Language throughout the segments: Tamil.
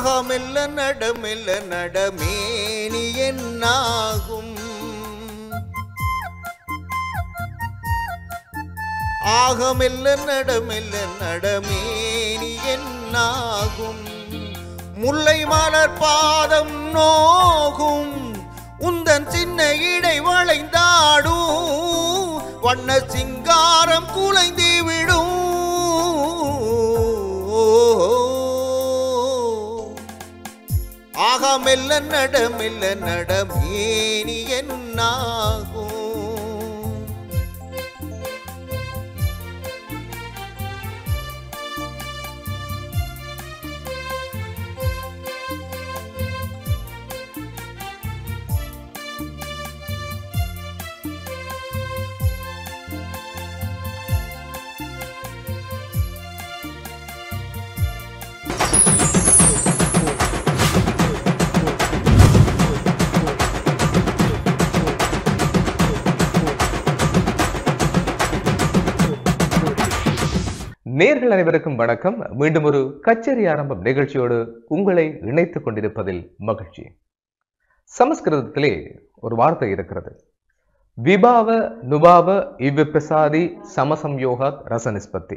ஆகா மெல்ல நட மெல்ல நடமேனி என்னாகும் ஆக மெல்ல நட மெல்ல நடமேனி என்னாகும் முல்லை மலர் பாதம் நோகும் உந்தன் சின்ன இடை வளைந்தாடும் வண்ண சிங்காரம் குலைந்து விடும் ஆகா மெல்ல நட மெல்ல நடமேனி என்னாகும் நேர்கள் அனைவருக்கும் வணக்கம் மீண்டும் ஒரு கச்சேரி ஆரம்பம் நிகழ்ச்சியோடு உங்களை இணைத்துக் கொண்டிருப்பதில் மகிழ்ச்சி சமஸ்கிருதத்திலே ஒரு வார்த்தை இருக்கிறது விபாவ நுபாவ இவ்விப்பிரசாதி சமசம்யோகாத் ரச நிஸ்பத்தி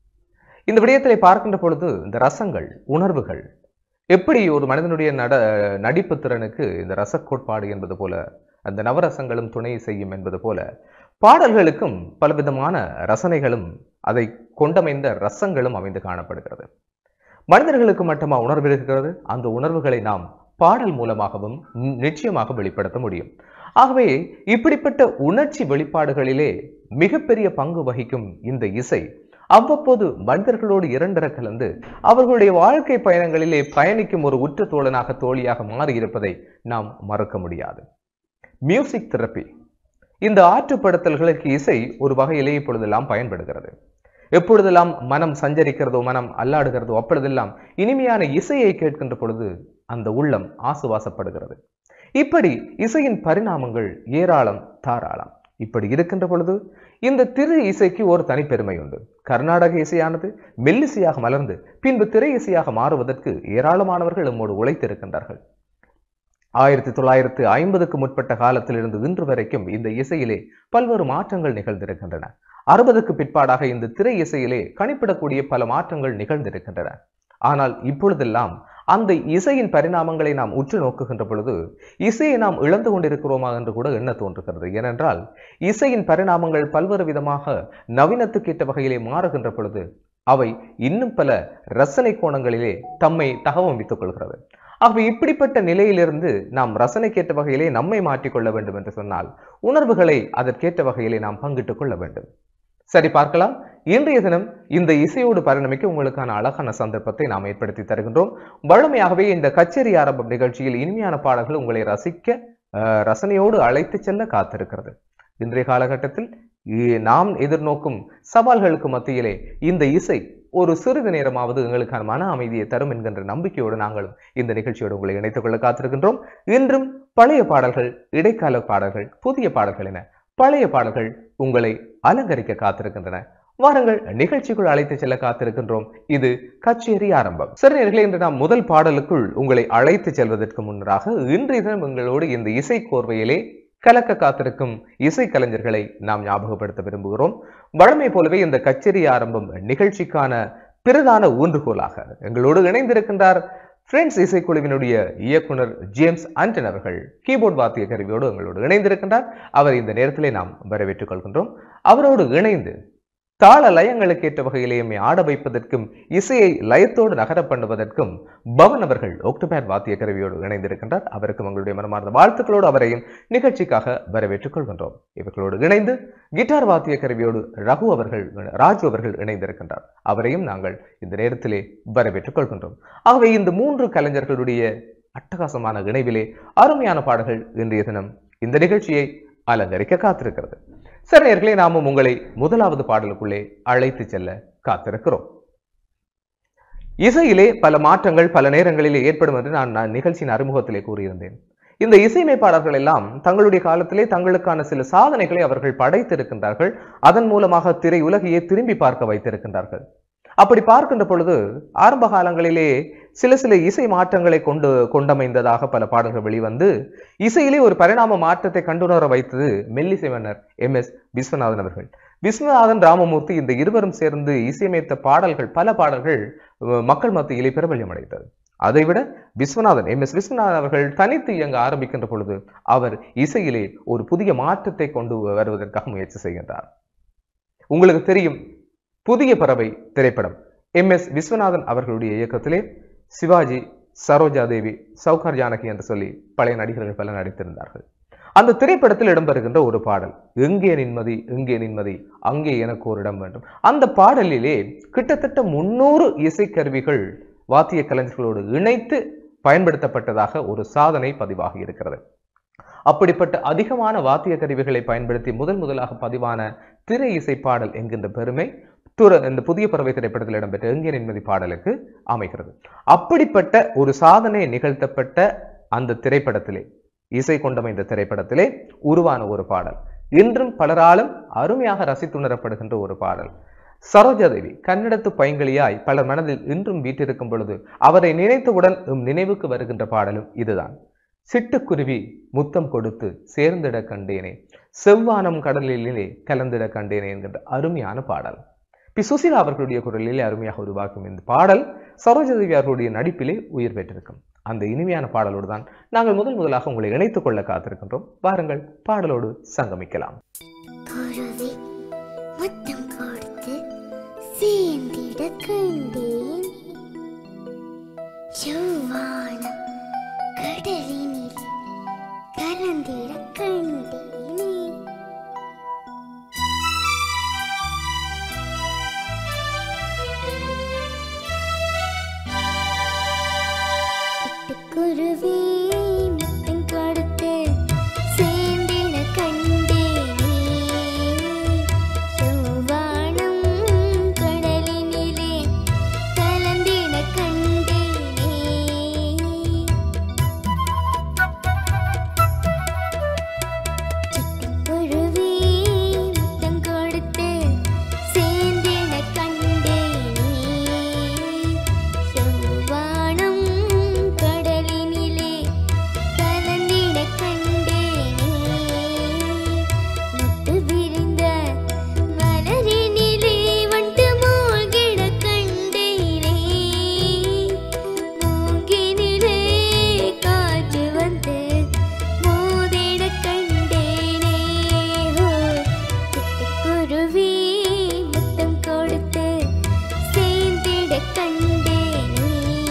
இந்த விடயத்திலே பார்க்கின்ற பொழுது இந்த ரசங்கள் உணர்வுகள் எப்படி ஒரு மனிதனுடைய நட நடிப்பு திறனுக்கு இந்த ரச கோட்பாடு என்பது போல அந்த நவரசங்களும் துணை செய்யும் என்பது போல பாடல்களுக்கும் பலவிதமான ரசனைகளும் அதை கொண்டமைந்த ரசங்களும் அமைந்து காணப்படுகிறது மனிதர்களுக்கு மட்டுமா உணர்வு இருக்கிறது அந்த உணர்வுகளை நாம் பாடல் மூலமாகவும் நி- நிச்சயமாக வெளிப்படுத்த முடியும் ஆகவே இப்படிப்பட்ட உணர்ச்சி வெளிப்பாடுகளிலே மிகப்பெரிய பங்கு வகிக்கும் இந்த இசை அவ்வப்போது மனிதர்களோடு இரண்டர கலந்து அவர்களுடைய வாழ்க்கை பயணங்களிலே பயணிக்கும் ஒரு உற்ற தோழனாக தோழியாக மாறியிருப்பதை நாம் மறக்க முடியாது மியூசிக் தெரப்பி இந்த ஆற்றுப்படுத்தல்களுக்கு இசை ஒரு வகையிலே இப்பொழுதெல்லாம் பயன்படுகிறது எப்பொழுதெல்லாம் மனம் சஞ்சரிக்கிறதோ மனம் அல்லாடுகிறதோ அப்பொழுதெல்லாம் இனிமையான இசையை கேட்கின்ற பொழுது அந்த உள்ளம் ஆசுவாசப்படுகிறது இப்படி இசையின் பரிணாமங்கள் ஏராளம் தாராளம் இப்படி இருக்கின்ற பொழுது இந்த திரு இசைக்கு ஒரு தனிப்பெருமை உண்டு கர்நாடக இசையானது மெல்லிசையாக மலர்ந்து பின்பு திரை இசையாக மாறுவதற்கு ஏராளமானவர்கள் நம்மோடு உழைத்திருக்கின்றார்கள் ஆயிரத்தி தொள்ளாயிரத்து ஐம்பதுக்கு முற்பட்ட காலத்திலிருந்து இன்று வரைக்கும் இந்த இசையிலே பல்வேறு மாற்றங்கள் நிகழ்ந்திருக்கின்றன அறுபதுக்கு பிற்பாடாக இந்த திரை இசையிலே கணிப்பிடக்கூடிய பல மாற்றங்கள் நிகழ்ந்திருக்கின்றன ஆனால் இப்பொழுதெல்லாம் அந்த இசையின் பரிணாமங்களை நாம் உற்று நோக்குகின்ற பொழுது இசையை நாம் இழந்து கொண்டிருக்கிறோமா என்று கூட எண்ண தோன்றுகிறது ஏனென்றால் இசையின் பரிணாமங்கள் பல்வேறு விதமாக நவீனத்துக்கேற்ற வகையிலே மாறுகின்ற பொழுது அவை இன்னும் பல ரசனை கோணங்களிலே தம்மை தகவமைத்துக் கொள்கிறது ஆகவே இப்படிப்பட்ட நிலையிலிருந்து நாம் ரசனைக்கேற்ற வகையிலே நம்மை மாற்றிக்கொள்ள வேண்டும் என்று சொன்னால் உணர்வுகளை அதற்கேற்ற வகையிலே நாம் பங்கிட்டுக் கொள்ள வேண்டும் சரி பார்க்கலாம் இன்றைய தினம் இந்த இசையோடு பரிணமிக்க உங்களுக்கான அழகான சந்தர்ப்பத்தை நாம் ஏற்படுத்தி தருகின்றோம் வழமையாகவே இந்த கச்சேரி ஆரம்பம் நிகழ்ச்சியில் இனிமையான பாடல்கள் உங்களை ரசிக்க அஹ், ரசனையோடு அழைத்து செல்ல காத்திருக்கிறது இன்றைய காலகட்டத்தில் இ- நாம் எதிர்நோக்கும் சவால்களுக்கு மத்தியிலே இந்த இசை ஒரு சிறிது நேரமாவது எங்களுக்கான மன அமைதியை தரும் என்கின்ற நம்பிக்கையோடு நாங்களும் இந்த நிகழ்ச்சியோடு உங்களை இணைத்துக் கொள்ள காத்திருக்கின்றோம் இன்றும் பழைய பாடல்கள் இடைக்கால பாடல்கள் புதிய பாடல்கள் என பழைய பாடல்கள் உங்களை அலங்கரிக்க காத்திருக்கின்றன வாருங்கள் நிகழ்ச்சிக்குள் அழைத்து செல்ல காத்திருக்கின்றோம் இது கச்சேரி ஆரம்பம் சரி நேர்களே இன்று நாம் முதல் பாடலுக்குள் உங்களை அழைத்து செல்வதற்கு முன்னராக இன்றைய தினம் உங்களோடு இந்த இசை கோர்வையிலே கலக்க காத்திருக்கும் இசை கலைஞர்களை நாம் ஞாபகப்படுத்த விரும்புகிறோம் வழமை போலவே இந்த கச்சேரி ஆரம்பம் நிகழ்ச்சிக்கான பிரதான ஊன்றுகோலாக எங்களோடு இணைந்திருக்கின்றார் பிரெண்ட்ஸ் இசைக்குழுவினுடைய இயக்குனர் ஜேம்ஸ் ஆண்டன் அவர்கள் கீபோர்ட் வாத்திய கருவியோடு எங்களோடு இணைந்திருக்கின்றார் அவர் இந்த நேரத்திலே நாம் வரவேற்றுக் கொள்கின்றோம் அவரோடு இணைந்து தாள லயங்களுக்கு ஏற்ற வகையிலே எம்மை ஆட வைப்பதற்கும் இசையை லயத்தோடு நகர பண்ணுவதற்கும் பவன் அவர்கள் ஒக்டோபேட் வாத்திய கருவியோடு இணைந்திருக்கின்றார் அவருக்கும் எங்களுடைய மனமார்ந்த வாழ்த்துக்களோடு அவரையும் நிகழ்ச்சிக்காக வரவேற்றுக் கொள்கின்றோம் இவர்களோடு இணைந்து கிட்டார் வாத்திய கருவியோடு ரகு அவர்கள் ராஜு அவர்கள் இணைந்திருக்கின்றார் அவரையும் நாங்கள் இந்த நேரத்திலே வரவேற்றுக் கொள்கின்றோம் ஆகவே இந்த மூன்று கலைஞர்களுடைய அட்டகாசமான இணைவிலே அருமையான பாடல்கள் இன்றைய தினம் இந்த நிகழ்ச்சியை அலங்கரிக்க காத்திருக்கிறது சரி நேர்களே நாமும் உங்களை முதலாவது பாடலுக்குள்ளே அழைத்து செல்ல காத்திருக்கிறோம் இசையிலே பல மாற்றங்கள் பல நேரங்களிலே ஏற்படும் என்று நான் நான் நிகழ்ச்சியின் அறிமுகத்திலே கூறியிருந்தேன் இந்த இசையமைப்பாளர்கள் எல்லாம் தங்களுடைய காலத்திலே தங்களுக்கான சில சாதனைகளை அவர்கள் படைத்திருக்கின்றார்கள் அதன் மூலமாக திரை உலகையே திரும்பி பார்க்க வைத்திருக்கின்றார்கள் அப்படி பார்க்கின்ற பொழுது ஆரம்ப காலங்களிலே சில சில இசை மாற்றங்களை கொண்டு கொண்டமைந்ததாக பல பாடல்கள் வெளிவந்து இசையிலே ஒரு பரிணாம மாற்றத்தை கண்டுணர வைத்தது மெல்லிசை மன்னர் எம் எஸ் விஸ்வநாதன் அவர்கள் விஸ்வநாதன் ராமமூர்த்தி இந்த இருவரும் சேர்ந்து இசையமைத்த பாடல்கள் பல பாடல்கள் அஹ், மக்கள் மத்தியிலே பிரபல்யம் அடைந்தது அதைவிட விஸ்வநாதன் எம் எஸ் விஸ்வநாதன் அவர்கள் தனித்து இயங்க ஆரம்பிக்கின்ற பொழுது அவர் இசையிலே ஒரு புதிய மாற்றத்தை கொண்டு வருவதற்காக முயற்சி செய்கின்றார் உங்களுக்கு தெரியும் புதிய பறவை திரைப்படம் எம் எஸ் விஸ்வநாதன் அவர்களுடைய இயக்கத்திலே சிவாஜி சரோஜா தேவி சௌகார் ஜானகி என்று சொல்லி பழைய நடிகர்கள் பல நடித்திருந்தார்கள் அந்த திரைப்படத்தில் இடம்பெறுகின்ற ஒரு பாடல் எங்கே நிம்மதி எங்கே நிம்மதி அங்கே எனக்கு ஒரு இடம் வேண்டும் அந்த பாடலிலே கிட்டத்தட்ட முன்னூறு இசைக்கருவிகள் வாத்திய கலைஞர்களோடு இணைத்து பயன்படுத்தப்பட்டதாக ஒரு சாதனை பதிவாகி இருக்கிறது அப்படிப்பட்ட அதிகமான வாத்திய கருவிகளை பயன்படுத்தி முதல் முதலாக பதிவான திரை இசை பாடல் என்கின்ற பெருமை துர இந்த புதிய பறவை திரைப்படத்தில் இடம்பெற்ற எங்கே நிம்மதி பாடலுக்கு அமைகிறது அப்படிப்பட்ட ஒரு சாதனை நிகழ்த்தப்பட்ட அந்த திரைப்படத்திலே இசை கொண்டமைந்த திரைப்படத்திலே உருவான ஒரு பாடல் இன்றும் பலராலும் அருமையாக ரசித்துணரப்படுகின்ற ஒரு பாடல் சரோஜாதேவி கன்னடத்து பைங்கிளியாய் பலர் மனதில் இன்றும் வீற்றிருக்கும் பொழுது அவரை நினைத்தவுடன் எம் நினைவுக்கு வருகின்ற பாடலும் இதுதான் சிட்டுக்குருவி முத்தம் கொடுத்து சேர்ந்திட கண்டேனே செவ்வானம் கடலிலே கலந்திட கண்டேனே என்கின்ற அருமையான பாடல் பி சுசீலா அவர்களுடைய குரலிலே அருமையாக உருவாக்கும் இந்த பாடல் சரோஜதேவி அவர்களுடைய நடிப்பிலே உயிர் பெற்றிருக்கும் அந்த இனிமையான பாடலோடு தான் நாங்கள் முதல் முதலாக உங்களை இணைத்துக் கொள்ள காத்திருக்கின்றோம் வாருங்கள் பாடலோடு சங்கமிக்கலாம் குருவி முத்தம் கொடுத்து சேர்ந்திட கண்டேன் செவ்வானம் கடலினில் கலந்திட கண்டேனே குருவி முத்தம் கொடுத்து சேர்ந்திட கண்டேனே செவ்வானம் கடலினிலே கலந்திட கண்டேனே குருவி முத்தம் கொடுத்து சேர்ந்திட கண்டேனே செவ்வானம் கடலினிலே கலந்திட கண்டேனே முத்து விரிந்த மலரினிலே வண்டு மூழ்கிட கண்டேனே மூங்கினிலே காற்று வந்து மோதிட கண்டேனே ஹோ, குருவி முத்தம் கொடுத்து சேர்ந்திட கண்டேனே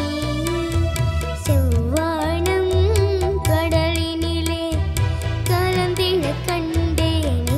செவ்வானம் கடலினிலே கலந்திட கண்டேனே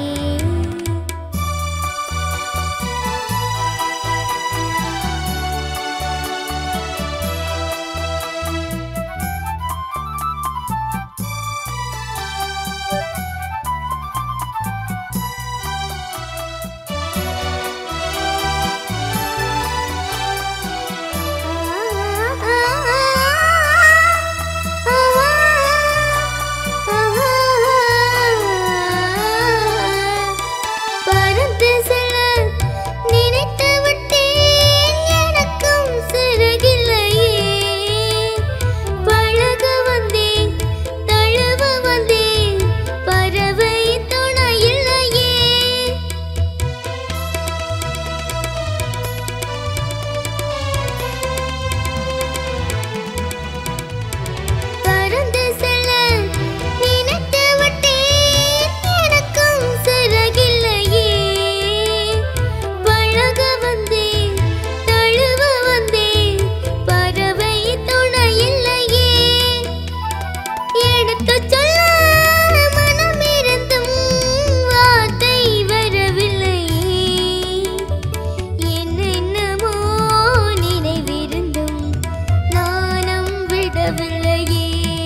பறந்து செல்ல நினைத்து விட்டேன் எனக்கும் சிறகில்லையே பழக வந்தேன் தழுவ வந்தேன் பறவை துணை இல்லையே பறந்து செல்ல நினைத்து விட்டேன் எனக்கும் சிறகில்லையே பழக வந்தேன் தழுவ வந்தேன் பறவை துணை இல்லையே எடுத்துச் சொல்ல மனம் இருந்தும் வார்த்தை வரவில்லையே என்னென்னமோ நினைவிருந்தும் நானும் விடவில்லையே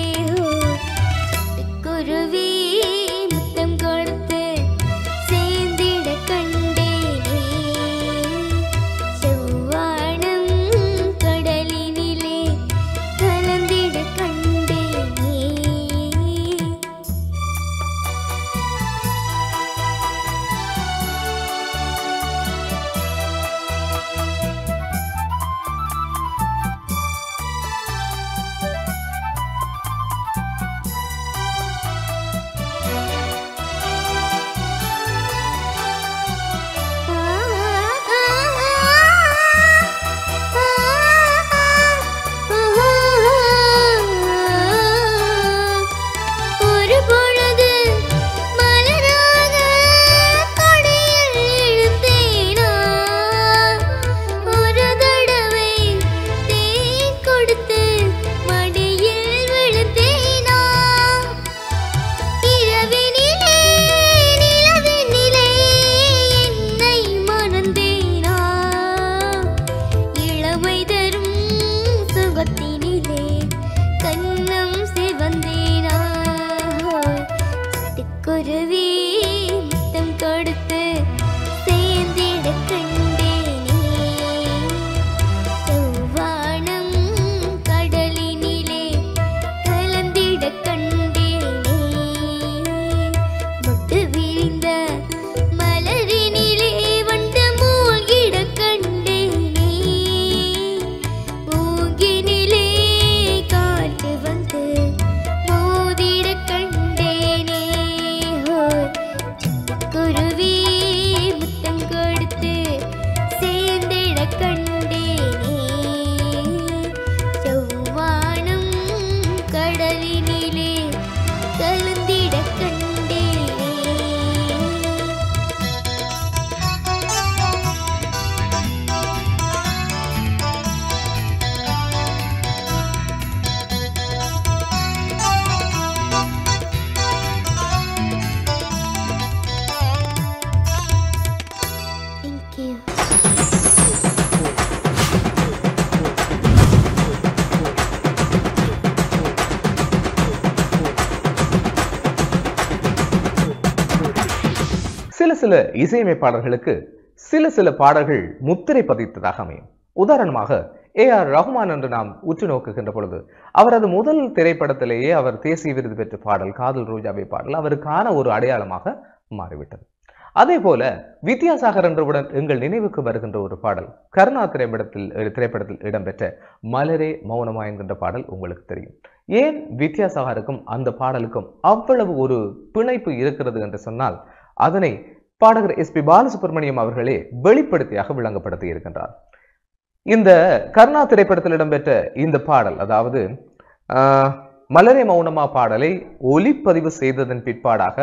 குருவி முத்தம் கொடுத்து சேர்ந்திட கண்டேனே செவ்வானம் கடலினிலே கலந்திட கண்டேனே குருவி முத்தம் கொடுத்து சேர்ந்திட கண்டேனே செவ்வானம் கடலினிலே கலந்திட கண்டேனே முட்டு விரிந்த மலரினிலே வண்டு மூழ்கிட கண்டேனே மூங்கினிலே காற்று வந்து மோதிட கண்டேனே ஹோய் குருவி முத்தம் கொடுத்து சேர்ந்திட கண்டேனே செவ்வானம் கடலினிலே கலந்திட கண்டேனே Thank you. சில சில இசையமைப்பாளர்களுக்கு சில சில பாடல்கள் முத்திரை பதித்ததாக அமையும் உதாரணமாக ஏ ஆர் ரஹ்மான் என்று நாம் உற்று நோக்குகின்ற பொழுது அவரது முதல் திரைப்படத்திலேயே அவர் தேசிய விருது பெற்ற பாடல் காதல் ரோஜாவை பாடல் அவருக்கான ஒரு அடையாளமாக மாறிவிட்டது அதே போல வித்யாசாகர் என்றவுடன் எங்கள் நினைவுக்கு வருகின்ற ஒரு பாடல் கருணா திரைப்படத்தில் திரைப்படத்தில் இடம்பெற்ற மலரே மௌனமா என்கின்ற பாடல் உங்களுக்கு தெரியும் ஏன் வித்யாசாகருக்கும் அந்த பாடலுக்கும் அவ்வளவு ஒரு பிணைப்பு இருக்கிறது என்று சொன்னால் அதனை பாடகர் எஸ் பி பாலசுப்ரமணியம் அவர்களே வெளிப்படுத்தியாக விளங்கப்படுத்தி இருக்கின்றார் இந்த கர்ணா திரைப்படத்தில் இடம்பெற்ற இந்த பாடல் அதாவது ஆஹ், மலரே மௌனமா பாடலை ஒலிப்பதிவு செய்ததன் பிற்பாடாக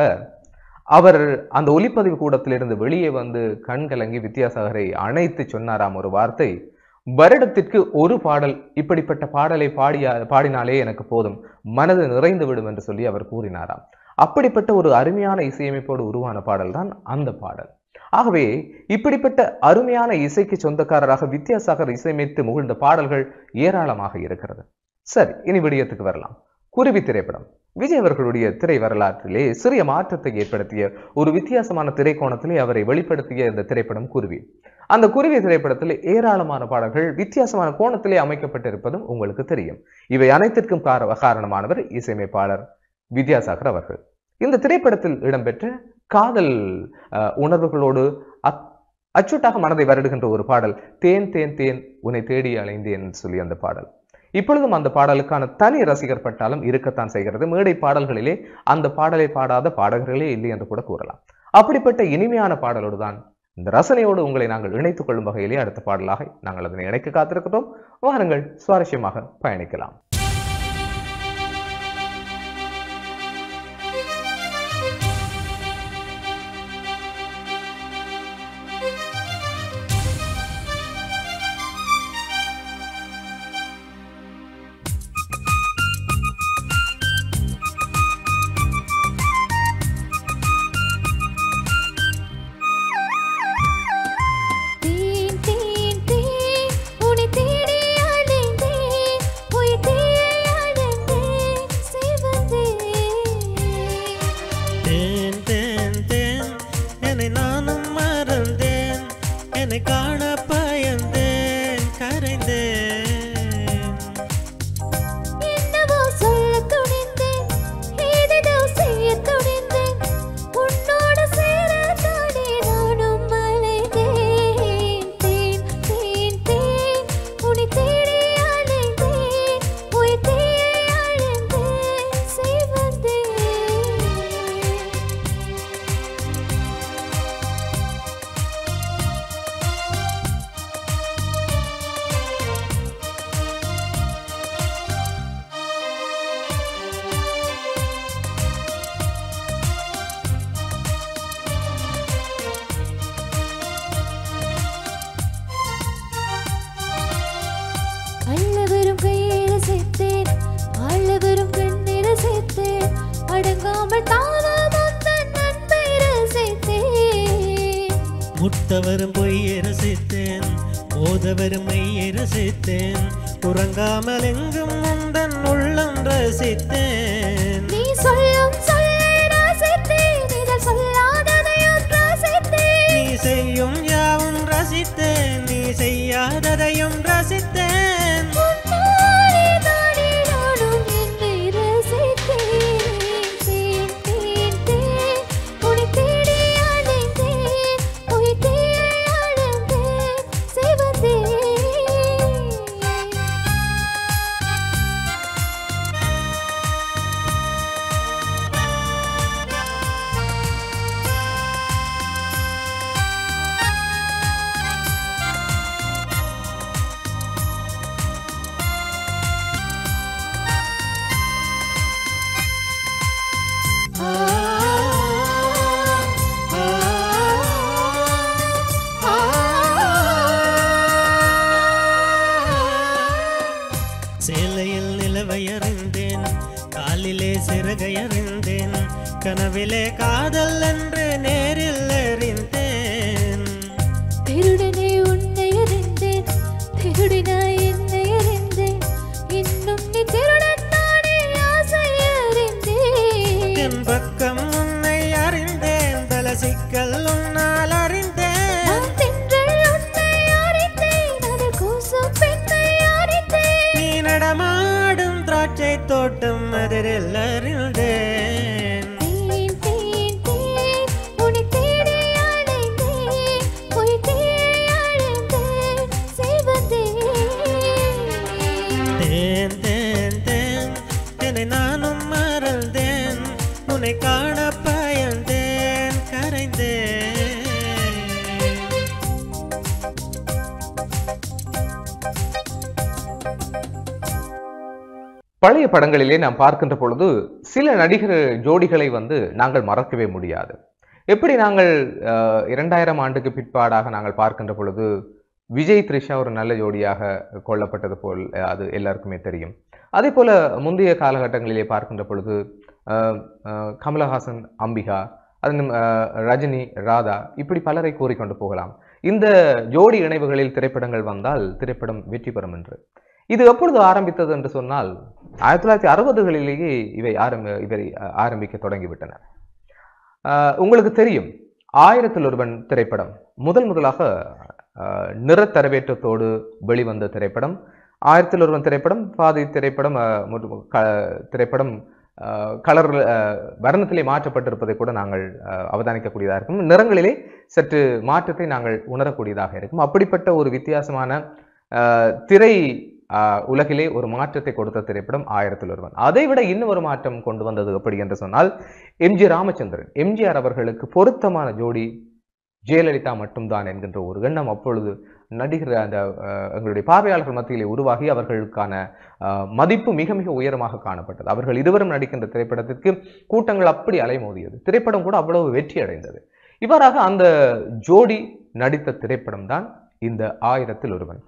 அவர் அந்த ஒலிப்பதிவு கூடத்திலிருந்து வெளியே வந்து கண் கலங்கி வித்யாசாகரை அணைத்து சொன்னாராம் ஒரு வார்த்தை வருடத்திற்கு ஒரு பாடல் இப்படிப்பட்ட பாடலை பாடிய பாடினாலே எனக்கு போதும் மனது நிறைந்து விடும் என்று சொல்லி அவர் கூறினாராம் அப்படிப்பட்ட ஒரு அருமையான இசையமைப்போடு உருவான பாடல் தான் அந்த பாடல் ஆகவே இப்படிப்பட்ட அருமையான இசைக்கு சொந்தக்காரராக வித்யாசாகர் இசையமைத்து முகிழ்ந்த பாடல்கள் ஏராளமாக இருக்கிறது சரி இனி விடயத்துக்கு வரலாம் குருவி திரைப்படம் விஜய் அவர்களுடைய திரை வரலாற்றிலே சிறிய மாற்றத்தை ஏற்படுத்திய ஒரு வித்தியாசமான திரைக்கோணத்திலே அவரை வெளிப்படுத்திய இந்த திரைப்படம் குருவி அந்த குருவி திரைப்படத்தில் ஏராளமான பாடல்கள் வித்தியாசமான கோணத்திலே அமைக்கப்பட்டிருப்பதும் உங்களுக்கு தெரியும் இவை அனைத்திற்கும் கார காரணமானவர் இசையமைப்பாளர் வித்யாசாகர் அவர்கள் இந்த திரைப்படத்தில் இடம்பெற்ற காதல் அஹ், உணர்வுகளோடு அச்- அச்சுட்டாக மனதை வருடுகின்ற ஒரு பாடல் தேன் தேன் தேன் உன்னை தேடி அலைந்தேன் என்று சொல்லி அந்த பாடல் இப்பொழுதும் அந்த பாடலுக்கான தனி ரசிகர் பட்டாலும் இருக்கத்தான் செய்கிறது மேடை பாடல்களிலே அந்த பாடலை பாடாத பாடகர்களே இல்லை என்று கூட கூறலாம் அப்படிப்பட்ட இனிமையான பாடலோடு தான் இந்த ரசனையோடு உங்களை நாங்கள் இணைத்துக் கொள்ளும் வகையிலே அடுத்த பாடலாக நாங்கள் அதனை இணைக்க காத்திருக்கிறோம் வாருங்கள் சுவாரஸ்யமாக பயணிக்கலாம் தேன் தேன் தேன் உன்னை தேடி அலைந்தேன் உய் தேடி அலைந்தேன் சிவந்தேன் தேன் தேன் தேன் என்னை நானும் மறந்தேன் என்னை காண பயந்தேன் கரைந்தேன் என்னவோ சொல்லத் துணிந்தேன் ஏதேதோ செய்யத் துணிந்தேன் உன்னோடு சேரத்தானே நானும் அலைந்தேன் தேன் தேன் தேன் உன்னை தேடி அலைந்தேன் உய் தேடி அலைந்தேன் சிவந்தேன் அள்ளவரும் கையில சேர்த்தேன் ஆள்ளவரும் கண்ணில சேர்த்தேன் அடங்காமல் தானும் உந்தன் அன்பை ரசித்தேன் முட்டவரும் பொய்யை ரசித்தேன் ஓதவரும் மெய்யை ரசித்தேன் உறங்காமல் எங்கும் உந்தன் உள்ளம் ரசித்தேன் நீ சொல்லும் சொல்லை ரசித்தேன் கனவிலே காதல் என்று நேரில் அறிந்தேன் திருடனே உன்னை அறிந்தேன் திருடினாய் என்னை அறிந்தேன் இன்னும் நீ திருடன் நானே ஆசை அறிந்தேன் என் பக்கம் உன்னை அறிந்தேன் பல சிக்கல் உன்னால் அறிந்தேன் நான் தென்றல் உன்னை அறிந்தேன் அதில் கூசும் பெண்ணை அறிந்தேன் நீ நடமாடும் திராட்சை தோட்டம் அதிரில் அறிந்தேன் தேன் தேன் தேன் உன்னை தேடி அலைந்தேன் பொய் தேடி அலைந்தேன் செல்வந்தேன் தேன் தேன் தேன் என்னை நானும் மறந்தேன் உன்னை காண பயந்தேன் கரைந்தேன் பழைய படங்களிலே நாம் பார்க்கின்ற பொழுது சில நடிகர் ஜோடிகளை வந்து நாங்கள் மறக்கவே முடியாது எப்படி நாங்கள் அஹ், இரண்டாயிரம் ஆண்டுக்கு பிற்பாடாக நாங்கள் பார்க்கின்ற பொழுது விஜய் த்ரிஷா ஒரு நல்ல ஜோடியாக கொல்லப்பட்டது போல் அஹ், அது எல்லாருக்குமே தெரியும் அதே போல முந்தைய காலகட்டங்களிலே பார்க்கின்ற பொழுது அஹ், அஹ், கமலஹாசன் அம்பிகா அதன் அஹ், ரஜினி ராதா இப்படி பலரை கூறிக்கொண்டு போகலாம் இந்த ஜோடி இணைவுகளில் திரைப்படங்கள் வந்தால் திரைப்படம் வெற்றி பெறும் என்று இது எப்பொழுது ஆரம்பித்தது என்று சொன்னால் ஆயிரத்தி தொள்ளாயிரத்தி அறுபதுகளிலேயே இவை ஆரம்பி இவை அஹ், ஆரம்பிக்க தொடங்கிவிட்டன அஹ், உங்களுக்கு தெரியும் ஆயிரத்தில் ஒருவன் திரைப்படம் முதல் முதலாக அஹ், நிறத்தரவேற்றத்தோடு வெளிவந்த திரைப்படம் ஆயிரத்தில் ஒருவன் திரைப்படம் பாதி திரைப்படம் அஹ், முற்று- க- திரைப்படம் அஹ், கலர் அஹ், வர்ணத்திலே மாற்றப்பட்டிருப்பதை கூட நாங்கள் அஹ், அவதானிக்கக்கூடியதாக இருக்கும் நிறங்களிலே சற்று மாற்றத்தை நாங்கள் உணரக்கூடியதாக இருக்கும் அப்படிப்பட்ட ஒரு வித்தியாசமான அஹ், திரை அஹ், உலகிலே ஒரு மாற்றத்தை கொடுத்த திரைப்படம் ஆயிரத்தில் ஒருவன் அதை விட இன்னும் ஒரு மாற்றம் கொண்டு வந்தது எப்படி என்று சொன்னால் எம்ஜி ராமச்சந்திரன் எம்ஜிஆர் அவர்களுக்கு பொருத்தமான ஜோடி ஜெயலலிதா மட்டும்தான் என்கின்ற ஒரு எண்ணம் அப்பொழுது நடிகர் அந்த அஹ், எங்களுடைய பார்வையாளர்கள் மத்தியிலே உருவாகி அவர்களுக்கான அஹ், மதிப்பு மிக மிக உயரமாக காணப்பட்டது அவர்கள் இருவரும் நடிக்கின்ற திரைப்படத்திற்கு கூட்டங்கள் அப்படி அலைமோதியது திரைப்படம் கூட அவ்வளவு வெற்றி அடைந்தது இவ்வாறாக அந்த ஜோடி நடித்த திரைப்படம் தான் இந்த ஆயிரத்தில் ஒருவன்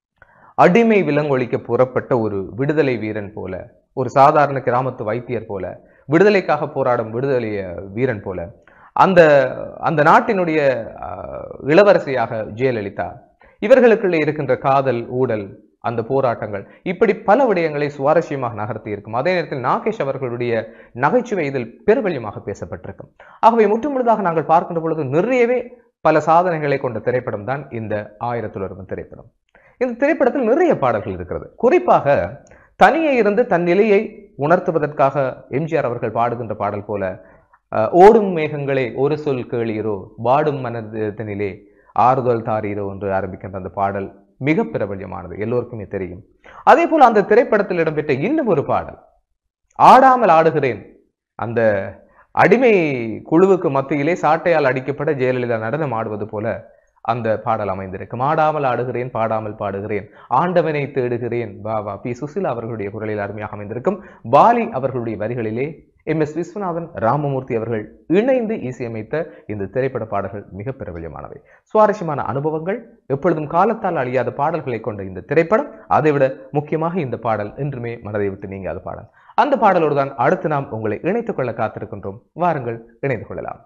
அடிமை விலங்கொழிக்க புறப்பட்ட ஒரு விடுதலை வீரன் போல ஒரு சாதாரண கிராமத்து வைத்தியர் போல விடுதலைக்காக போராடும் விடுதலை அஹ், வீரன் போல அந்த அந்த நாட்டினுடைய அஹ், இளவரசியாக ஜெயலலிதா இவர்களுக்குள்ளே இருக்கின்ற காதல் ஊடல் அந்த போராட்டங்கள் இப்படி பல விடயங்களை சுவாரஸ்யமாக நகர்த்தி இருக்கும் அதே நேரத்தில் நாகேஷ் அவர்களுடைய நகைச்சுவை இதில் பெருவெளியமாக பேசப்பட்டிருக்கும் ஆகவே முற்றுமுழுதாக நாங்கள் பார்க்கின்ற பொழுது நிறையவே பல சாதனைகளை கொண்ட திரைப்படம் தான் இந்த ஆயிரத்தில் ஒருவன் திரைப்படம் இந்த திரைப்படத்தில் நிறைய பாடல்கள் இருக்கிறது குறிப்பாக தனியே இருந்து தன் நிலையை உணர்த்துவதற்காக எம்ஜிஆர் அவர்கள் பாடுகின்ற பாடல் போல அஹ், ஓடும் மேகங்களே ஒரு சொல் கேளீரோ வாடும் மனதினிலே ஆறுதல் தாரீரோ என்று ஆரம்பிக்கின்ற அந்த பாடல் மிக பிரபல்யமானது எல்லோருக்குமே தெரியும் அதே போல அந்த திரைப்படத்தில் இடம்பெற்ற இன்னும் ஒரு பாடல் ஆடாமல் ஆடுகிறேன் அந்த அடிமை குழுவுக்கு மத்தியிலே சாட்டையால் அடிக்கப்பட்ட ஜெயலலிதா நடனம் ஆடுவது போல அந்த பாடல் அமைந்திருக்கும் ஆடாமல் ஆடுகிறேன் பாடாமல் பாடுகிறேன் ஆண்டவனை தேடுகிறேன் வா வா பி சுசிலா அவர்களுடைய குரலில் அருமையாக அமைந்திருக்கும் பாலி அவர்களுடைய வரிகளிலே எம் எஸ் விஸ்வநாதன் ராமமூர்த்தி அவர்கள் இணைந்து இசையமைத்த இந்த திரைப்பட பாடல்கள் மிக பிரபல்யமானவை சுவாரஸ்யமான அனுபவங்கள் எப்பொழுதும் காலத்தால் அழியாத பாடல்களை கொண்ட இந்த திரைப்படம் அதைவிட முக்கியமாக இந்த பாடல் என்றுமே மனதை விட்டு நீங்காத பாடல் அந்த பாடலோடு தான் அடுத்து நாம் உங்களை இணைத்துக் கொள்ள காத்திருக்கின்றோம் வாருங்கள் இணைந்து கொள்ளலாம்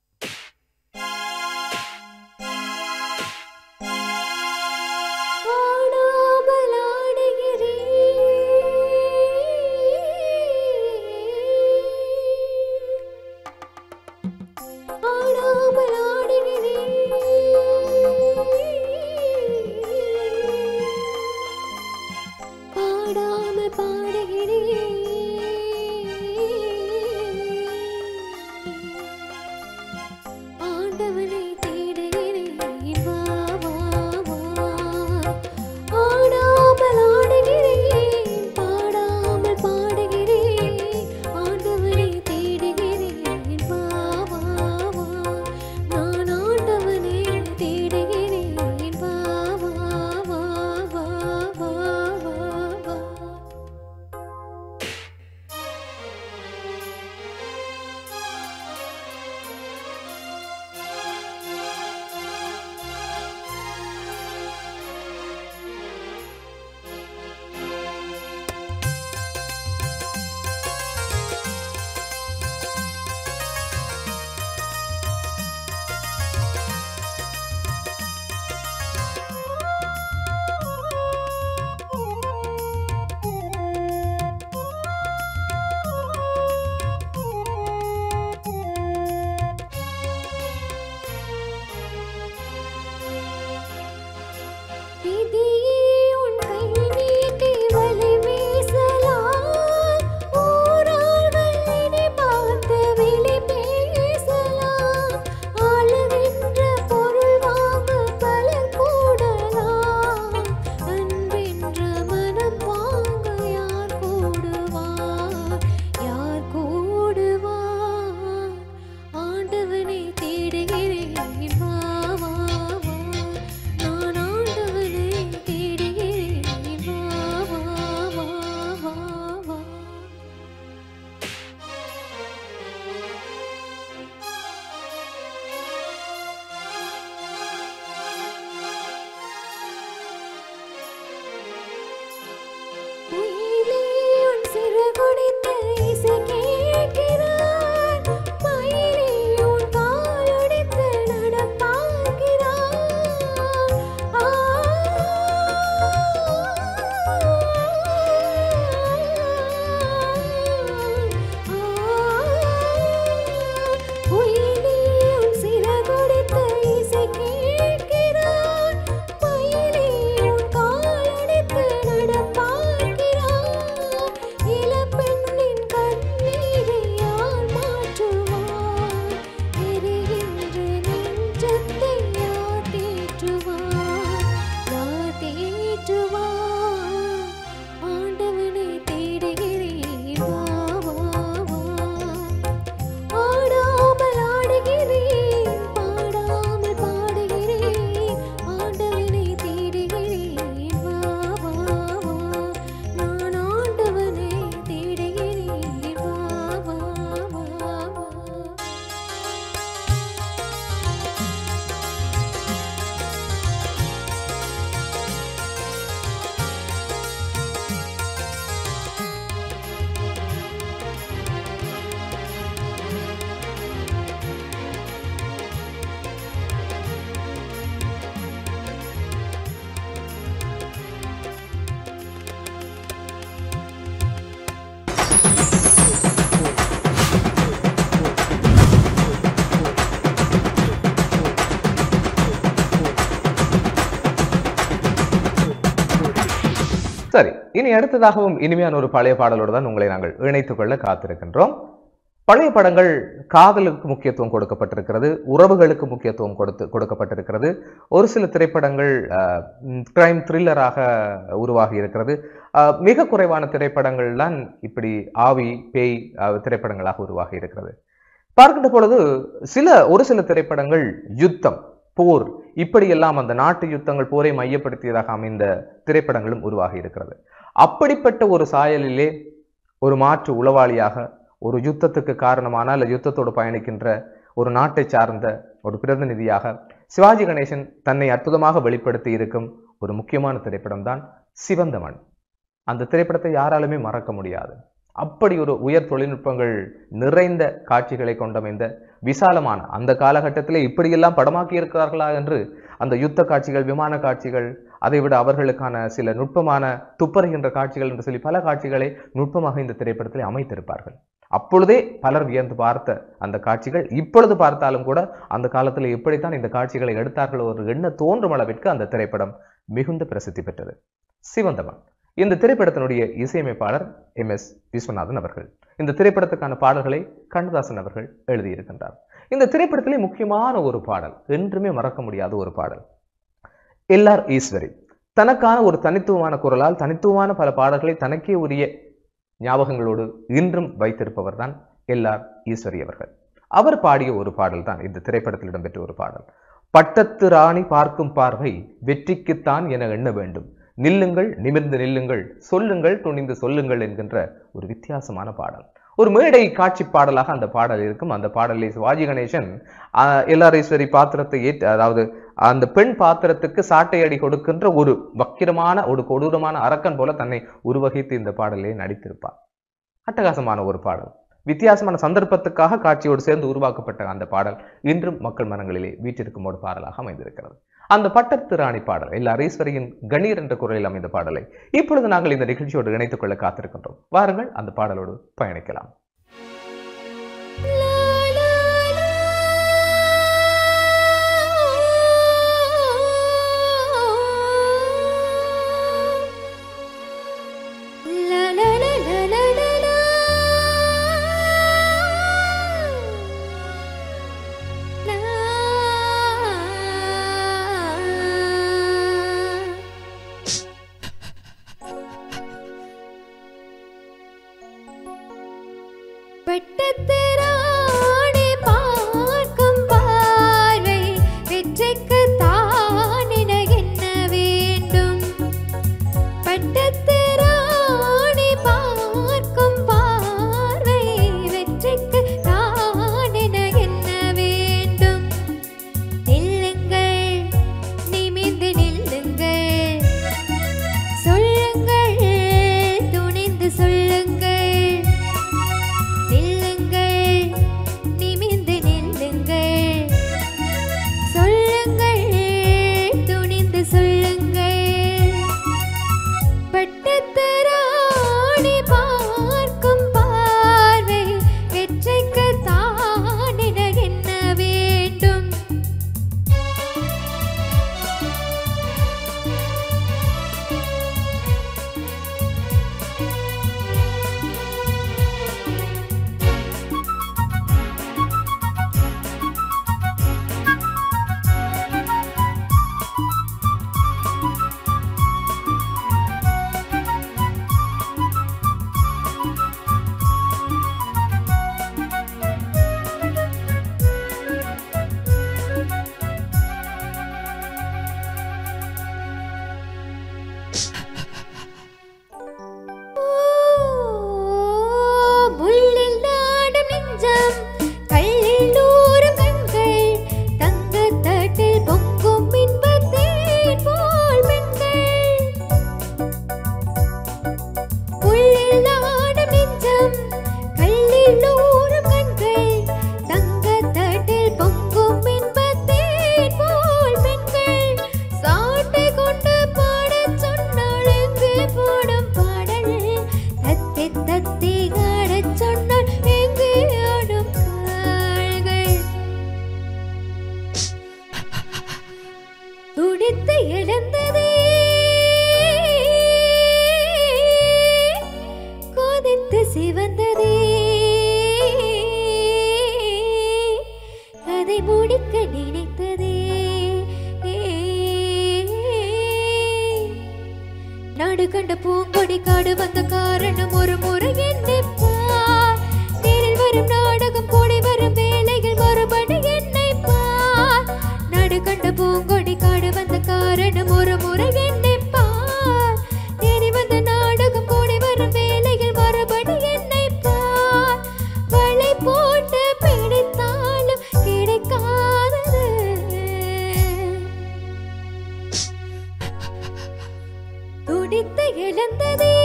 ஆடாமல் ஆடுகிறேன் ஆடாமல் ஆடுகிறேன் பாடாமல் பாடுகிறேன் சரி இனி அடுத்ததாகவும் இனிமையான ஒரு பழைய பாடலோடு தான் உங்களை நாங்கள் இணைத்துக் கொள்ள காத்திருக்கின்றோம் பழைய படங்கள் காதலுக்கு முக்கியத்துவம் கொடுக்கப்பட்டிருக்கிறது உறவுகளுக்கு முக்கியத்துவம் கொடுத்து கொடுக்கப்பட்டிருக்கிறது ஒரு சில திரைப்படங்கள் கிரைம் த்ரில்லராக உருவாகி இருக்கிறது அஹ், மிக குறைவான திரைப்படங்கள் தான் இப்படி ஆவி பேய் அஹ், திரைப்படங்களாக உருவாகி இருக்கிறது பார்க்கின்ற பொழுது சில ஒரு சில திரைப்படங்கள் யுத்தம் போர் இப்படியெல்லாம் அந்த நாட்டு யுத்தங்கள் போரை மையப்படுத்தியதாக அமைந்த திரைப்படங்களும் உருவாகி இருக்கிறது அப்படிப்பட்ட ஒரு சாயலிலே ஒரு மாற்று உளவாளியாக ஒரு யுத்தத்துக்கு காரணமான அல்ல யுத்தத்தோடு பயணிக்கின்ற ஒரு நாட்டை சார்ந்த ஒரு பிரதிநிதியாக சிவாஜி கணேசன் தன்னை அற்புதமாக வெளிப்படுத்தி இருக்கும் ஒரு முக்கியமான திரைப்படம் தான் சிவந்தமன் அந்த திரைப்படத்தை யாராலுமே மறக்க முடியாது அப்படி ஒரு உயர் தொழில்நுட்பங்கள் நிறைந்த காட்சிகளை கொண்டமைந்த விசாலமான அந்த காலகட்டத்திலே இப்படியெல்லாம் படமாக்கி இருக்கிறார்களா என்று அந்த யுத்த காட்சிகள் விமான காட்சிகள் அதைவிட அவர்களுக்கான சில நுட்பமான துப்பறுகின்ற காட்சிகள் என்று சொல்லி பல காட்சிகளை நுட்பமாக இந்த திரைப்படத்தில் அமைத்திருப்பார்கள் அப்பொழுதே பலர் வியந்து பார்த்த அந்த காட்சிகள் இப்பொழுது பார்த்தாலும் கூட அந்த காலத்தில் எப்படித்தான் இந்த காட்சிகளை எடுத்தார்கள் ஒரு எண்ண தோன்றும் அளவிற்கு அந்த திரைப்படம் மிகுந்த பிரசித்தி பெற்றது சிவந்தமன் இந்த திரைப்படத்தினுடைய இசையமைப்பாளர் எம் எஸ் விஸ்வநாதன் அவர்கள் இந்த திரைப்படத்துக்கான பாடல்களை கண்ணதாசன் அவர்கள் எழுதியிருக்கின்றார் இந்த திரைப்படத்திலே முக்கியமான ஒரு பாடல் என்றுமே மறக்க முடியாத ஒரு பாடல் எல்ஆர் ஈஸ்வரி தனக்கான ஒரு தனித்துவமான குரலால் தனித்துவமான பல பாடல்களை தனக்கே உரிய ஞாபகங்களோடு இன்றும் வைத்திருப்பவர் தான் எல்ஆர் ஈஸ்வரி அவர்கள் அவர் பாடிய ஒரு பாடல் தான் இந்த திரைப்படத்தில் இடம்பெற்ற ஒரு பாடல் பட்டத்து ராணி பார்க்கும் பார்வை வெற்றிக்குத்தான் என எண்ண வேண்டும் நில்லுங்கள் நிமிர்ந்து நில்லுங்கள் சொல்லுங்கள் துணிந்து சொல்லுங்கள் என்கின்ற ஒரு வித்தியாசமான பாடல் ஒரு மேடை காட்சி பாடலாக அந்த பாடல் இருக்கும் அந்த பாடலில் சிவாஜி கணேசன் ஆஹ், எல்லாரீஸ்வரி பாத்திரத்தை ஏற்று அதாவது அந்த பெண் பாத்திரத்துக்கு சாட்டை அடி கொடுக்கின்ற ஒரு வக்கிரமான ஒரு கொடூரமான அரக்கன் போல தன்னை உருவகித்து இந்த பாடலிலே நடித்திருப்பார் அட்டகாசமான ஒரு பாடல் வித்தியாசமான சந்தர்ப்பத்துக்காக காட்சியோடு சேர்ந்து உருவாக்கப்பட்ட அந்த பாடல் இன்றும் மக்கள் மனங்களிலே வீற்றிருக்கும் ஒரு பாடலாக அமைந்திருக்கிறது அந்த பட்டத்து ராணி பாடல் எல்லா ஈஸ்வரியின் கணீர் என்ற குரலில் அமைந்த பாடலை இப்பொழுது நாங்கள் இந்த நிகழ்ச்சியோடு இணைத்துக் கொள்ள காத்திருக்கின்றோம் வாருங்கள் அந்த பாடலோடு பயணிக்கலாம் முடிக்க நினைத்ததே நாடு கண்ட பூங்கொடி காடு வந்த காரணம் ஒரு முறை என்னை பார் தேரில் வரும் நாடகம் கூடி வரும் வேலையில் மறுபடி என்னை பார் நாடு கண்ட பூங்கொடி காடு வந்த காரணம் ஒரு முறை என்னை பார் தேடி வந்த நாடகம் கூடி வரும் வேலையில் மறுபடி என்னை பார் வலை போட்டு பிடித்தாலும் கிடைக்காதது துடித்து எழுந்ததே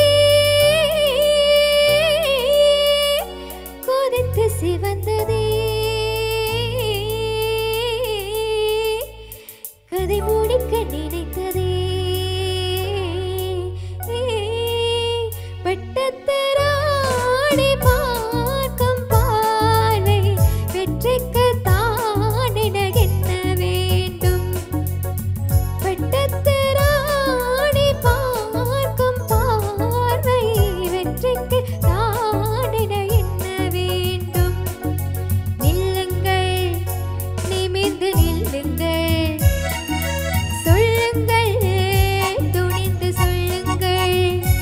கொதித்து சிவந்ததே கதை முடிக்க நினைத்ததே பட்டத்தராணி பார்க்கும் பார்வை வெற்றிக்கு தானிட என்ன வேண்டும் பட்டத்தராணி பார்க்கும் பார்வை வெற்றிக்கு தானிட என்ன வேண்டும் நில்லுங்கள் நிமிர்ந்து நில்லுங்கள் சொல்லுங்கள் துணிந்து சொல்லுங்கள்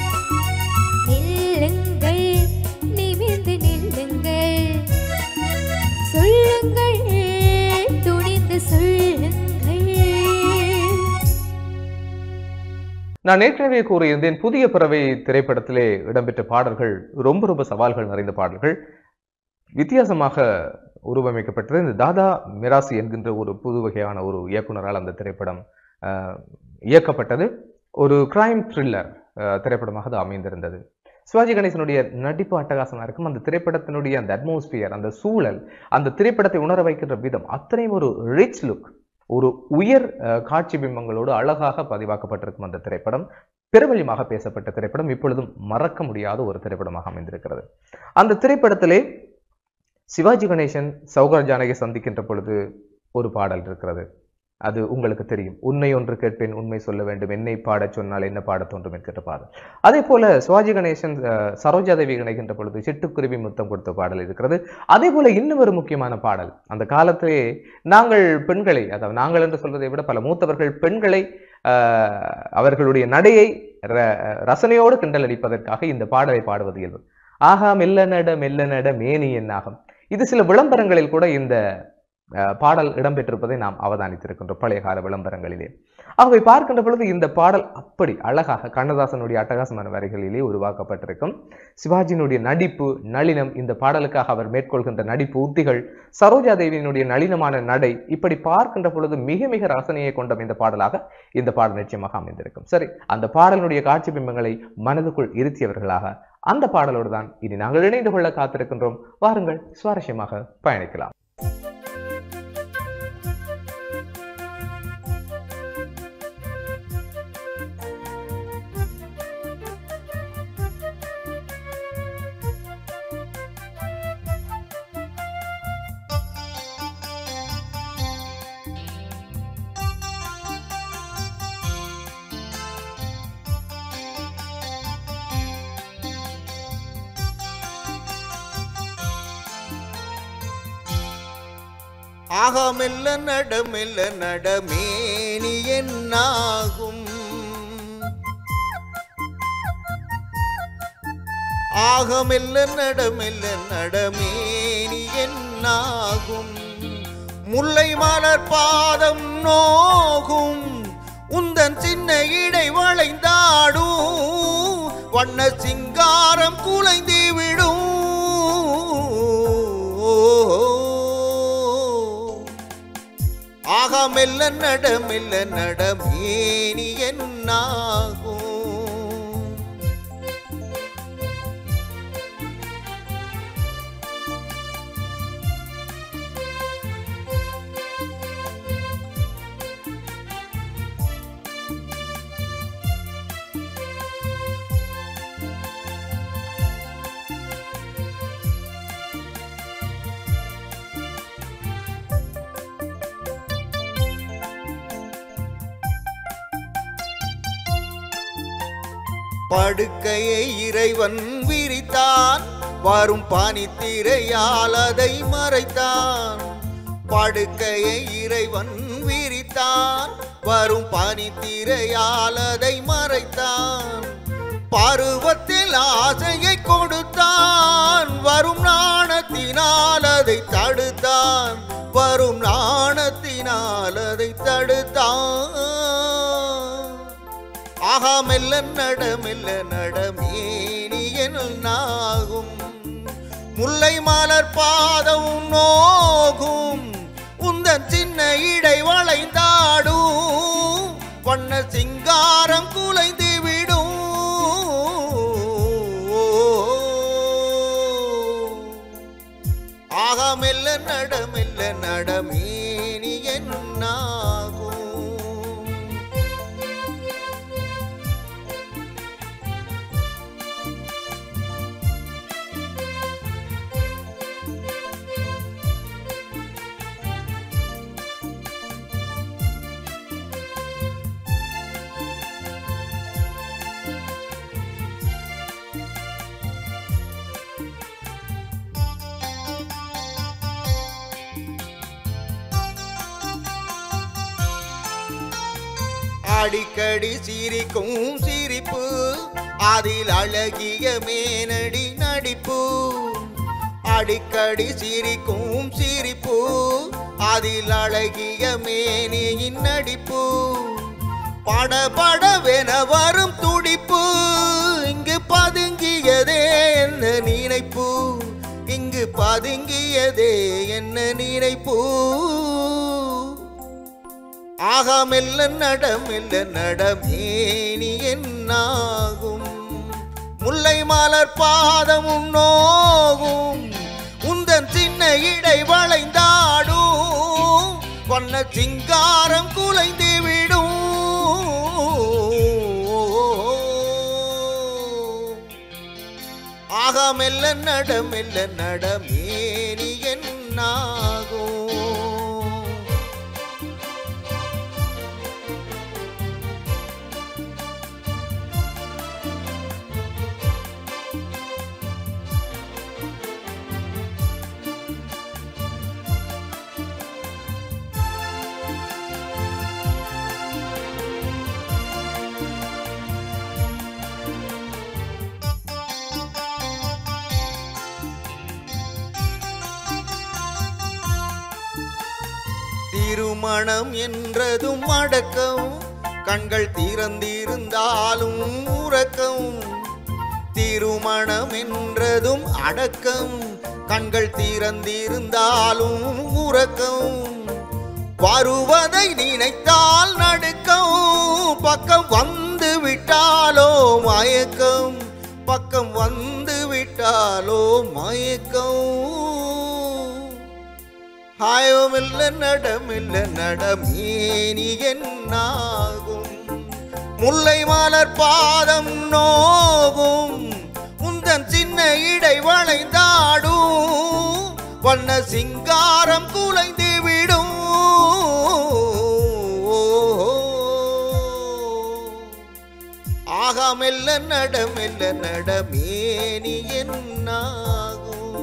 நில்லுங்கள் நிமிர்ந்து நில்லுங்கள் சொல்லுங்கள் துணிந்து சொல்லுங்கள் நான் ஏற்கனவே கூறியிருந்தேன் புதிய பறவை திரைப்படத்திலே இடம்பெற்ற பாடல்கள் ரொம்ப ரொம்ப சவால்கள் நிறைந்த பாடல்கள் வித்தியாசமாக உருவமைக்கப்பட்டது இந்த தாதா மிராசி என்கின்ற ஒரு புது வகையான ஒரு இயக்குனரால் அந்த திரைப்படம் அஹ், இயக்கப்பட்டது ஒரு கிரைம் த்ரில்லர் திரைப்படமாக அது அமைந்திருந்தது சிவாஜி கணேசனுடைய நடிப்பு அட்டகாசமா இருக்கும் அந்த திரைப்படத்தினுடைய அந்த அட்மாஸ்பியர் அந்த சூழல் அந்த திரைப்படத்தை உணர வைக்கின்ற விதம் அத்தனையும் ஒரு ரிச் லுக் ஒரு உயர் அஹ், காட்சி பிம்பங்களோடு அழகாக பதிவாக்கப்பட்டிருக்கும் அந்த திரைப்படம் பெருமொழியமாக பேசப்பட்ட திரைப்படம் இப்பொழுதும் மறக்க முடியாத ஒரு திரைப்படமாக அமைந்திருக்கிறது அந்த திரைப்படத்திலே சிவாஜி கணேசன் சௌகர் ஜானகி சந்திக்கின்ற பொழுது ஒரு பாடல் இருக்கிறது அது உங்களுக்கு தெரியும் உன்னை ஒன்று கேட்பேன் உண்மை சொல்ல வேண்டும் என்னை பாடச் சொன்னால் என்ன பாடத் தோன்றும் என்கின்ற பாடல் அதே போல சிவாஜி கணேசன் அஹ், சரோஜா தேவி இணைகின்ற பொழுது சிட்டுக்குருவி முத்தம் கொடுத்த பாடல் இருக்கிறது அதே போல இன்னும் ஒரு முக்கியமான பாடல் அந்த காலத்திலே நாங்கள் பெண்களை அதாவது நாங்கள் என்று சொல்வதை விட பல மூத்தவர்கள் பெண்களை ஆஹ், அவர்களுடைய நடையை ர- ரசனையோடு கிண்டல் அடிப்பதற்காக இந்த பாடலை பாடுவது இயல்பு ஆகா மெல்ல நட மெல்ல நட மேனி என்னாகும் இது சில விளம்பரங்களில் கூட இந்த அஹ், பாடல் இடம்பெற்றிருப்பதை நாம் அவதானித்திருக்கின்றோம் பழைய கால விளம்பரங்களிலே ஆகவே பார்க்கின்ற பொழுது இந்த பாடல் அப்படி அழகாக கண்ணதாசனுடைய அட்டகாசமான வரிகளிலே உருவாக்கப்பட்டிருக்கும் சிவாஜியினுடைய நடிப்பு நளினம் இந்த பாடலுக்காக அவர் மேற்கொள்கின்ற நடிப்பு உத்திகள் சரோஜா தேவியினுடைய நளினமான நடை இப்படி பார்க்கின்ற பொழுது மிக மிக ரசனையை கொண்ட இந்த பாடலாக இந்த பாடல் நிச்சயமாக அமைந்திருக்கும் சரி அந்த பாடலினுடைய காட்சி பிம்பங்களை மனதுக்குள் இருத்தியவர்களாக அந்த பாடலோடு தான் இனி நாங்கள் இணைந்து கொள்ள காத்திருக்கின்றோம் வாருங்கள் சுவாரஸ்யமாக பயணிக்கலாம் ஆக மெல்ல நட மெல்ல நடமேனி என்னாகும் ஆக மெல்ல நட மெல்ல நடமேனி என்னாகும் முல்லை மலர் பாதம் நோகும் உந்தன் சின்ன இடை வளைந்தாடும் வண்ண சிங்காரம் குலைந்து விடும் ஆகா மெல்ல நட மெல்ல நடமேனி என்னாகும் படுக்கையை இறைவன் விரித்தான் வரும் பனித்திரையால் அதை மறைத்தான் படுக்கையை இறைவன் விரித்தான் வரும் பனித்திரையால் அதை மறைத்தான் பருவத்தில் ஆசையை கொடுத்தான் வரும் நாணத்தினால் அதை தடுத்தான் வரும் நாணத்தினால் அதை தடுத்தான் ஆகா மெல்ல நட மெல்ல நடமேனி எனல் நாகும் முல்லை மலர் பாதம் நோகும் உந்தன் சின்ன இடை வளைந்தாடும் வண்ண சிங்காரம் குலைந்து விடும் ஆகா மெல்ல நட மெல்ல நடமேனி என்னாகும் அடிக்கடி சிரிக்கும் சிரிப்பு அதில் அழகிய மேனடி நடிப்பு அடிக்கடி சிரிக்கும் சிரிப்பு அதில் அழகிய மேனியின் நடிப்பு படபடவென வரும் துடிப்பு இங்கு பதுங்கியதே என்ன நினைப்பு இங்கு பதுங்கியதே என்ன நினைப்பு ஆகா மெல்ல நட மெல்ல நடமேனி என்னாகும் முல்லை மலர் பாதமும் நோகும் உந்தன் சின்ன இடை வளைந்தாடும் வண்ண சிங்காரம் குலைந்து விடும் ஆகா மெல்ல நட மெல்ல நடமேனி என்னாகும் திருமணம் என்றதும் அடக்கம் கண்கள் திறந்திருந்தாலும் உறக்கம் திருமணம் என்றதும் அடக்கம் கண்கள் திறந்திருந்தாலும் உறக்கம் வருவதை நினைத்தால் நடுக்கம் பக்கம் வந்து விட்டாலோ மயக்கம் பக்கம் வந்து விட்டாலோ மயக்கம் ஹாயமில்ல நடமில்ல நடமேனி என்னாகும் முல்லை மலர் பாதம் நோகும் உந்தன் சின்ன இடை வளைந்தாடும் வண்ண சிங்காரம் குலைந்து விடும் ஆகா மெல்ல நடமெல்ல நடமேனி என்னாகும்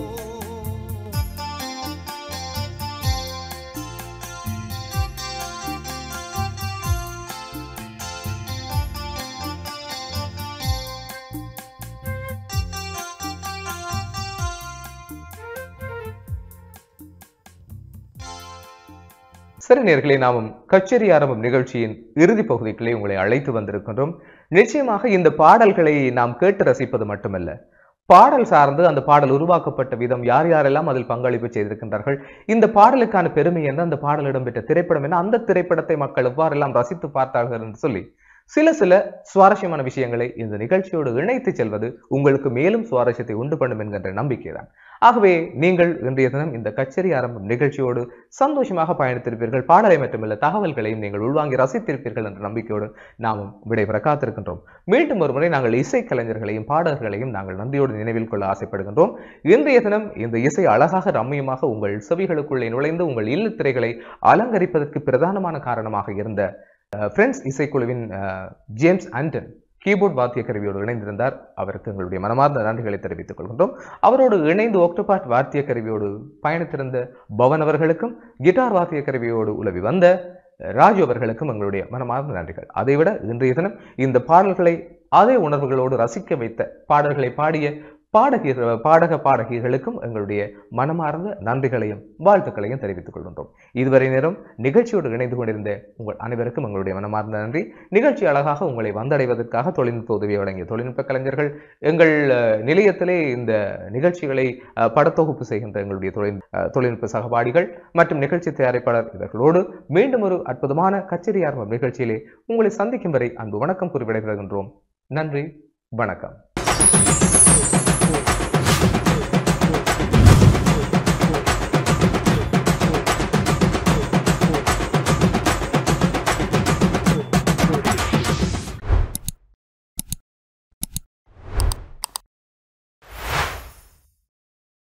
சரி நேர்களே நாமும் கச்சேரி ஆரம்பம் நிகழ்ச்சியின் இறுதி பகுதிகளை உங்களை அழைத்து வந்திருக்கின்றோம் நிச்சயமாக இந்த பாடல்களை நாம் கேட்டு ரசிப்பது மட்டுமல்ல பாடல் சார்ந்து அந்த பாடல் உருவாக்கப்பட்ட விதம் யார் யாரெல்லாம் அதில் பங்களிப்பு செய்திருக்கின்றார்கள் இந்த பாடலுக்கான பெருமை என்ன அந்த பாடல் இடம்பெற்ற திரைப்படம் என்ன அந்த திரைப்படத்தை மக்கள் எவ்வாறெல்லாம் ரசித்து பார்த்தார்கள் என்று சொல்லி சில சில சுவாரஸ்யமான விஷயங்களை இந்த நிகழ்ச்சியோடு இணைத்து செல்வது உங்களுக்கு மேலும் சுவாரஸ்யத்தை உண்டு பண்ணும் என்கின்ற நம்பிக்கைதான் ஆகவே நீங்கள் இன்றைய தினம் இந்த கச்சேரி ஆரம்பம் நிகழ்ச்சியோடு சந்தோஷமாக பயணித்திருப்பீர்கள் பாடலை மட்டுமல்ல தகவல்களையும் நீங்கள் உள்வாங்கி ரசித்திருப்பீர்கள் என்ற நம்பிக்கையோடு நாமும் விடைபெற காத்திருக்கின்றோம் மீண்டும் ஒருமுறை நாங்கள் இசை கலைஞர்களையும் பாடகர்களையும் நாங்கள் நன்றியோடு நினைவில் கொள்ள ஆசைப்படுகின்றோம் இன்றைய தினம் இந்த இசை அழகாக ரம்மியமாக உங்கள் செவிகளுக்குள்ளே நுழைந்து உங்கள் இல்லத்திரைகளை அலங்கரிப்பதற்கு பிரதானமான காரணமாக இருந்த ஃப்ரெண்ட்ஸ் இசைக்குழுவின் அஹ், ஜேம்ஸ் ஆண்டன் கீபோர்ட் வாத்திய கருவியோடு இணைந்திருந்தார் அவருக்கு எங்களுடைய மனமார்ந்த நன்றிகளை தெரிவித்துக் கொள்கின்றோம் அவரோடு இணைந்து ஒக்டோபாட் வாத்திய கருவியோடு பயணித்திருந்த பவன் அவர்களுக்கும் கிட்டார் வாத்திய கருவியோடு உலவி வந்த ராஜு அவர்களுக்கும் எங்களுடைய மனமார்ந்த நன்றிகள் அதைவிட இன்றைய தினம் இந்த பாடல்களை அதே உணர்வுகளோடு ரசிக்க வைத்த பாடல்களை பாடிய பாடகி பாடக பாடகிகளுக்கும் எங்களுடைய மனமார்ந்த நன்றிகளையும் வாழ்த்துக்களையும் தெரிவித்துக் கொள்கின்றோம் இதுவரை நேரம் நிகழ்ச்சியோடு இணைந்து கொண்டிருந்த உங்கள் அனைவருக்கும் எங்களுடைய மனமார்ந்த நன்றி நிகழ்ச்சி அழகாக உங்களை வந்தடைவதற்காக தொழில்நுட்ப உதவி வழங்கிய தொழில்நுட்ப கலைஞர்கள் எங்கள் அஹ், நிலையத்திலே இந்த நிகழ்ச்சிகளை அஹ், படத்தொகுப்பு செய்கின்ற எங்களுடைய தொழில் அஹ், தொழில்நுட்ப சகபாடிகள் மற்றும் நிகழ்ச்சி தயாரிப்பாளர் இவர்களோடு மீண்டும் ஒரு அற்புதமான கச்சேரி ஆரம்ப நிகழ்ச்சியிலே உங்களை சந்திக்கும் வரை அன்பு வணக்கம் கூறி விடைபெறுகின்றோம் நன்றி வணக்கம்